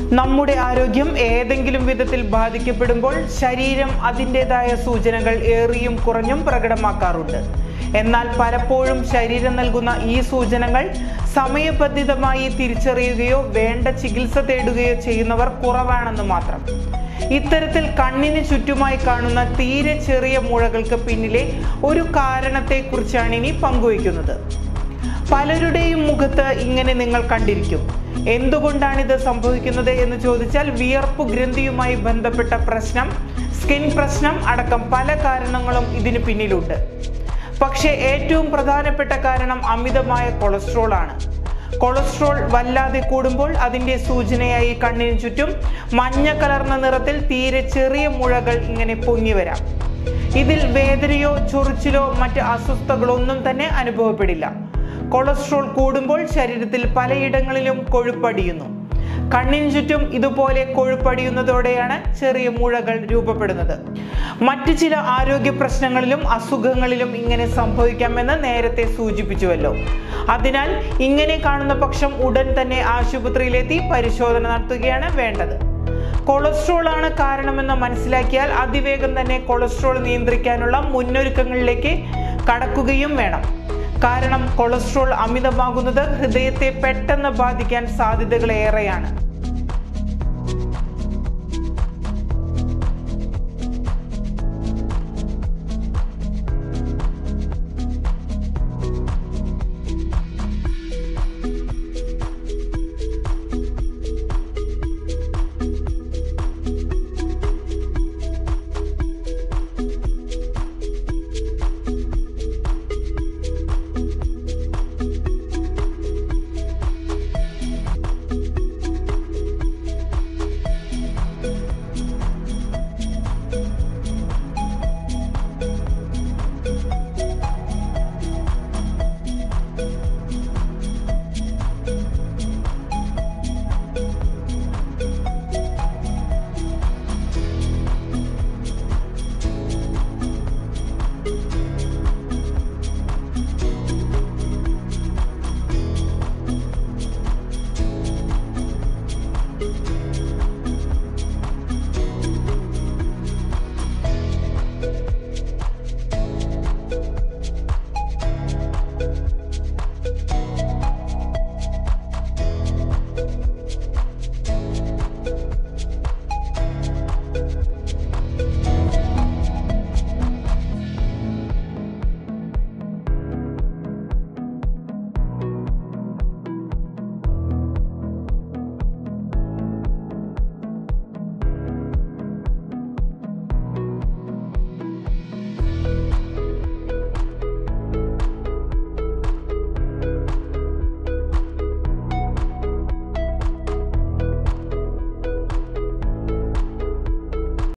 നമ്മുടെ ആരോഗ്യം ഏതെങ്കിലും വിധത്തിൽ ബാധിക്കപ്പെടുമ്പോൾ ശരീരം അതിൻ്റെതായ സൂചനകൾ ഏറിയും കുറഞ്ഞും പ്രകടമാക്കാറുണ്ട് എന്നാൽ പലപ്പോഴും ശരീരം നൽകുന്ന ഈ സൂചനകൾ സമയബന്ധിതമായി തിരിച്ചറിയുകയോ വേണ്ട ചികിത്സ തേടുകയോ ചെയ്യുന്നവർ കുറവാണെന്ന് മാത്രം ഇത്തരത്തിൽ കണ്ണിന് ചുറ്റുമായി കാണുന്ന തീരെ ചെറിയ മുഴകൾക്ക് പിന്നിലെ ഒരു കാരണത്തെക്കുറിച്ചാണ് ഇനി പങ്കുവയ്ക്കുന്നത് പലരുടെയും മുഖത്ത് ഇങ്ങനെ നിങ്ങൾ കണ്ടിരിക്കും എന്തുകൊണ്ടാണ് ഇത് സംഭവിക്കുന്നത് എന്ന് ചോദിച്ചാൽ വിയർപ്പ് ഗ്രന്ഥിയുമായി ബന്ധപ്പെട്ട പ്രശ്നം സ്കിൻ പ്രശ്നം അടക്കം പല കാരണങ്ങളും ഇതിന് പിന്നിലുണ്ട് പക്ഷേ ഏറ്റവും പ്രധാനപ്പെട്ട കാരണം അമിതമായ കൊളസ്ട്രോൾ ആണ് കൊളസ്ട്രോൾ വല്ലാതെ കൂടുമ്പോൾ അതിൻ്റെ സൂചനയായി കണ്ണിന് ചുറ്റും മഞ്ഞ കലർന്ന നിറത്തിൽ തീരെ ചെറിയ മുഴകൾ ഇങ്ങനെ പൊങ്ങി വരാം ഇതിൽ വേദനയോ ചൊറിച്ചിലോ മറ്റ് അസ്വസ്ഥകളൊന്നും തന്നെ അനുഭവപ്പെടില്ല കൊളസ്ട്രോൾ കൂടുമ്പോൾ ശരീരത്തിൽ പലയിടങ്ങളിലും കൊഴുപ്പടിയുന്നു കണ്ണിന് ചുറ്റും ഇതുപോലെ കൊഴുപ്പടിയുന്നതോടെയാണ് ചെറിയ മുഴകൾ രൂപപ്പെടുന്നത് മറ്റു ചില ആരോഗ്യ പ്രശ്നങ്ങളിലും അസുഖങ്ങളിലും ഇങ്ങനെ സംഭവിക്കാമെന്ന് നേരത്തെ സൂചിപ്പിച്ചുവല്ലോ അതിനാൽ ഇങ്ങനെ കാണുന്ന പക്ഷം ഉടൻ തന്നെ ആശുപത്രിയിലെത്തി പരിശോധന നടത്തുകയാണ് വേണ്ടത് കൊളസ്ട്രോൾ ആണ് കാരണമെന്ന് മനസ്സിലാക്കിയാൽ അതിവേഗം തന്നെ കൊളസ്ട്രോൾ നിയന്ത്രിക്കാനുള്ള മുന്നൊരുക്കങ്ങളിലേക്ക് കടക്കുകയും വേണം കാരണം കൊളസ്ട്രോൾ അമിതമാകുന്നത് ഹൃദയത്തെ പെട്ടെന്ന് ബാധിക്കാൻ സാധ്യതകൾ ഏറെയാണ്